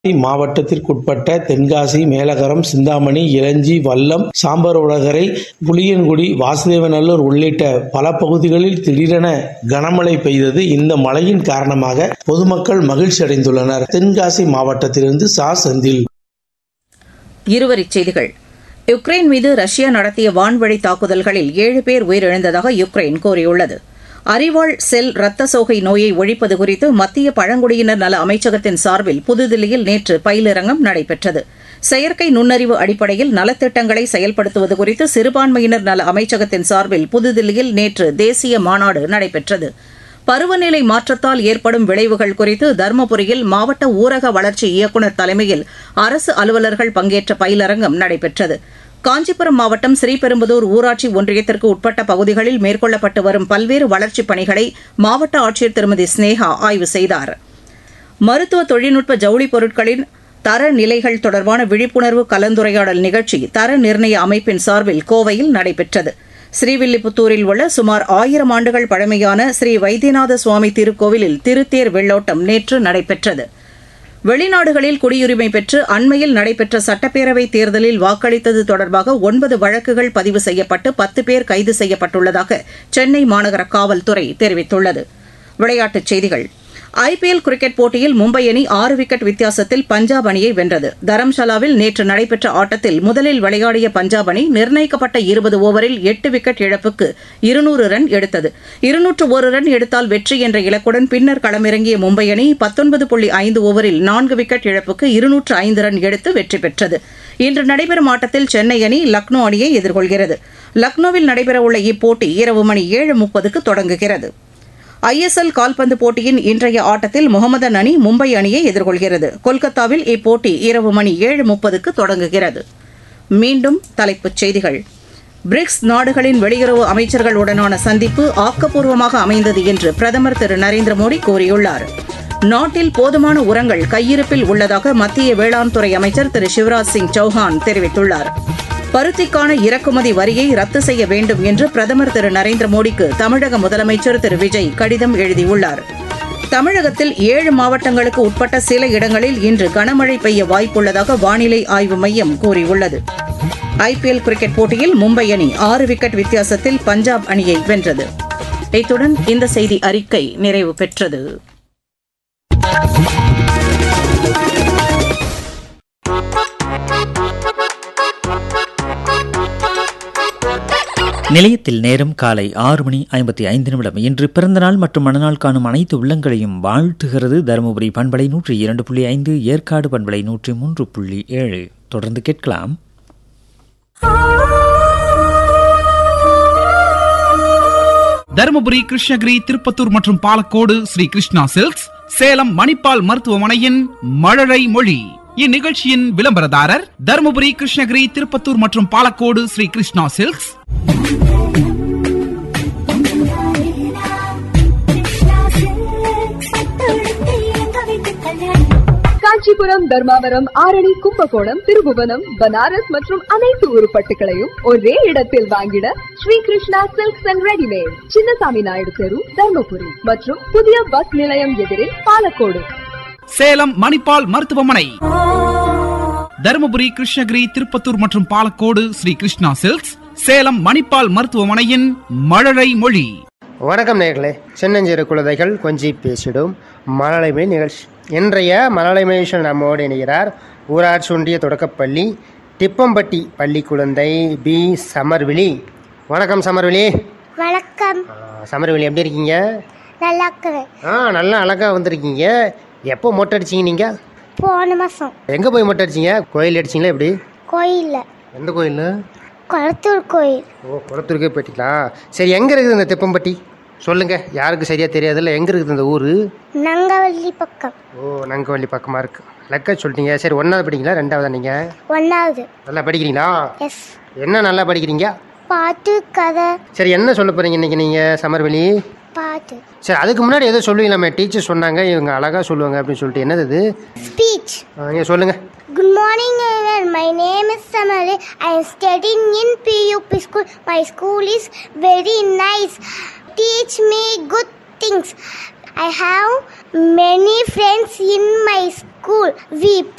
மாவட்டத்திற்குட்பட்ட தென்காசி, மேலகரம், சிந்தாமணி, இலஞ்சி, வல்லம், சாம்பரவுலகரை, புளியங்குடி, வாசுதேவநல்லூர் உள்ளிட்ட பல பகுதிகளில் திடீரென கனமழை பெய்தது. இந்த மழையின் காரணமாக பொதுமக்கள் மகிழ்ச்சி அடைந்துள்ளனர். தென்காசி மாவட்டத்திலிருந்து ச. செந்தில். இருவரிச் செய்திகள் யுக்ரைன் மீது ரஷ்யா நடத்திய வான்வழி தாக்குதல்களில் ஏழு பேர் உயிரிழந்ததாக யுக்ரைன் கூறியுள்ளது அறிவாள் செல் ரத்த சோகை நோயை ஒழிப்பது குறித்து மத்திய பழங்குடியினர் நல அமைச்சகத்தின் சார்பில் புதுதில்லியில் நேற்று பயிலரங்கம் நடைபெற்றது செயற்கை நுண்ணறிவு அடிப்படையில் நலத்திட்டங்களை செயல்படுத்துவது குறித்து சிறுபான்மையினர் நல அமைச்சகத்தின் சார்பில் புதுதில்லியில் நேற்று தேசிய மாநாடு நடைபெற்றது பருவநிலை மாற்றத்தால் ஏற்படும் விளைவுகள் குறித்து தருமபுரியில் மாவட்ட ஊரக வளர்ச்சி இயக்குநர் தலைமையில் அரசு அலுவலர்கள் பங்கேற்ற பயிலரங்கம் நடைபெற்றது காஞ்சிபுரம் மாவட்டம் ஸ்ரீபெரும்புதூர் ஊராட்சி ஒன்றியத்திற்கு உட்பட்ட பகுதிகளில் மேற்கொள்ளப்பட்டு வரும் பல்வேறு வளர்ச்சிப் பணிகளை மாவட்ட ஆட்சியர் திருமதி ஸ்னேகா ஆய்வு செய்தார் மருத்துவ தொழில்நுட்ப ஜவுளி பொருட்களின் தர நிலைகள் தொடர்பான விழிப்புணர்வு கலந்துரையாடல் நிகழ்ச்சி தர நிர்ணய அமைப்பின் சார்பில் கோவையில் நடைபெற்றது ஸ்ரீவில்லிபுத்தூரில் உள்ள சுமார் ஆயிரம் ஆண்டுகள் பழமையான ஸ்ரீ வைத்தியநாத சுவாமி திருக்கோவிலில் திருத்தேர் வெள்ளோட்டம் நேற்று நடைபெற்றது வெளிநாடுகளில் குடியுரிமை பெற்று அண்மையில் நடைபெற்ற சட்டப்பேரவைத் தேர்தலில் வாக்களித்தது தொடர்பாக ஒன்பது வழக்குகள் பதிவு செய்யப்பட்டு பத்து பேர் கைது செய்யப்பட்டுள்ளதாக சென்னை மாநகர காவல்துறை தெரிவித்துள்ளது விளையாட்டுச் செய்திகள் ஐபிஎல் கிரிக்கெட் போட்டியில் மும்பை அணி ஆறு விக்கெட் வித்தியாசத்தில் பஞ்சாப் அணியை வென்றது தரம்ஷாலாவில் நேற்று நடைபெற்ற ஆட்டத்தில் முதலில் விளையாடிய பஞ்சாப் அணி நிர்ணயிக்கப்பட்ட இருபது ஓவரில் எட்டு விக்கெட் இழப்புக்கு இருநூறு ரன் எடுத்தது இருநூற்று ஒரு ரன் எடுத்தால் வெற்றி என்ற இலக்குடன் பின்னர் களமிறங்கிய மும்பை அணி பத்தொன்பது புள்ளி ஐந்து ஓவரில் நான்கு விக்கெட் இழப்புக்கு இருநூற்று ஐந்து ரன் எடுத்து வெற்றி பெற்றது இன்று நடைபெறும் ஆட்டத்தில் சென்னை அணி லக்னோ அணியை எதிர்கொள்கிறது லக்னோவில் நடைபெறவுள்ள இப்போட்டி இரவு மணி ஏழு முப்பதுக்கு தொடங்குகிறது ஐஎஸ்எல் கால்பந்து போட்டியின் இன்றைய ஆட்டத்தில் முகமதன் அணி மும்பை அணியை எதிர்கொள்கிறது கொல்கத்தாவில் இப்போட்டி இரவு மணி ஏழு முப்பதுக்கு தொடங்குகிறது மீண்டும் தலைப்புச் செய்திகள் பிரிக்ஸ் நாடுகளின் வெளியுறவு அமைச்சர்களுடனான சந்திப்பு ஆக்கப்பூர்வமாக அமைந்தது என்று பிரதமர் திரு நரேந்திர மோடி கூறியுள்ளார் நாட்டில் போதுமான உரங்கள் கையிருப்பில் உள்ளதாக மத்திய வேளாண் துறை அமைச்சர் திரு சிவராஜ் சிங் சௌஹான் தெரிவித்துள்ளார் பருத்திக்கான இறக்குமதி வரியை ரத்து செய்ய வேண்டும் என்று பிரதமர் திரு நரேந்திர மோடிக்கு தமிழக முதலமைச்சர் திரு விஜய் கடிதம் எழுதியுள்ளார் தமிழகத்தில் ஏழு மாவட்டங்களுக்கு உட்பட்ட சில இடங்களில் இன்று கனமழை பெய்ய வாய்ப்புள்ளதாக வானிலை ஆய்வு மையம் கூறியுள்ளது ஐபிஎல் கிரிக்கெட் போட்டியில் மும்பை அணி ஆறு விக்கெட் வித்தியாசத்தில் பஞ்சாப் அணியை வென்றது இத்துடன் இந்த செய்தி அறிக்கை நிறைவு பெற்றது நிலையத்தில் நேரம் காலை ஆறு மணி ஐம்பத்தி ஐந்து நிமிடம் இன்று பிறந்தநாள் மற்றும் மணநாள் காணும் அனைத்து உள்ளங்களையும் வாழ்த்துகிறது தருமபுரி பண்பலை நூற்றி இரண்டு புள்ளி ஐந்து ஏற்காடு பண்பலை நூற்றி மூன்று புள்ளி ஏழு தொடர்ந்து கேட்கலாம் தருமபுரி கிருஷ்ணகிரி திருப்பத்தூர் மற்றும் பாலக்கோடு ஸ்ரீ கிருஷ்ணா சில்க்ஸ் சேலம் மணிப்பால் மருத்துவமனையின் மழலை மொழி இந்நிகழ்ச்சியின் விளம்பரதாரர் தருமபுரி கிருஷ்ணகிரி திருப்பத்தூர் மற்றும் பாலக்கோடு ஸ்ரீ கிருஷ்ணா சில்க்ஸ் காஞ்சிபுரம் தர்மாவரம் ஆரணி கும்பகோணம் திருபுவனம் பனாரஸ் மற்றும் அனைத்து உருப்பட்டுகளையும் ஒரே இடத்தில் வாங்கிட Sri Krishna silks and readymade Chinnasamy Naidu தெரு தர்மபுரி மற்றும் புதிய பஸ் நிலையம் எதிரில் பாலக்கோடு சேலம் மணிப்பால் மருத்துவமனை தருமபுரி கிருஷ்ணகிரி திருப்பத்தூர் மற்றும் பாலக்கோடு ஸ்ரீ கிருஷ்ணா சில்க்ஸ் சேலம் மணிப்பால் மருத்துவமனையின் மழலை மொழி வணக்கம் நேர்களே சின்னஞ்சிறு குழந்தைகள் கொஞ்சி பேசிடும் மழலைமை நிகழ்ச்சி இன்றைய மழலைமை நிகழ்ச்சியில் நம்மோடு இணைகிறார் ஊராட்சி ஒன்றிய தொடக்கப்பள்ளி திப்பம்பட்டி பள்ளி குழந்தை பி சமர்விழி வணக்கம் சமர்விழி வணக்கம் ஆ, சமர்விழி எப்படி இருக்கீங்க நல்லா இருக்கிறேன் ஆ நல்லா அழகாக வந்திருக்கீங்க எப்போ மொட்டை அடிச்சீங்க நீங்கள் போன மாதம் எங்கே போய் மொட்டை அடிச்சீங்க கோயில் அடிச்சீங்களா எப்படி கோயிலில் எந்த கோயில் குளத்தூர் கோயில் ஓ குளத்தூருக்கே போயிட்டீங்களா சரி எங்கே இருக்குது இந்த திப்பம்பட்டி சொல்லுங்கள் யாருக்கு சரியாக தெரியாதுல்ல எங்கே இருக்குது இந்த ஊர் நங்கவள்ளி பக்கம் ஓ நங்கவள்ளி பக்கமாக இருக்கு லெக்க சொல்லிட்டீங்க சரி ஒன்றாவது படிக்கிறீங்களா ரெண்டாவதா நீங்கள் ஒன்றாவது நல்லா படிக்கிறீங்களா எஸ் என்ன நல்லா படிக்கிறீங்க பாட்டு கதை சரி என்ன சொல்ல போகிறீங்க இன்றைக்கி நீங்கள் சமர்வெளி பாட்டு சரி அதுக்கு முன்னாடி எதோ சொல்லுவீங்களாமே டீச்சர் சொன்னாங்க இவங்க அழகாக சொல்லுவாங்க அப்படின்னு சொல்லிட்டு என்னது இது ஸ்பீச் நீங்கள் சொல்லுங்கள் good morning everyone my name is samali i am studying in pup school my school is very nice teach me good things i have many friends in my school we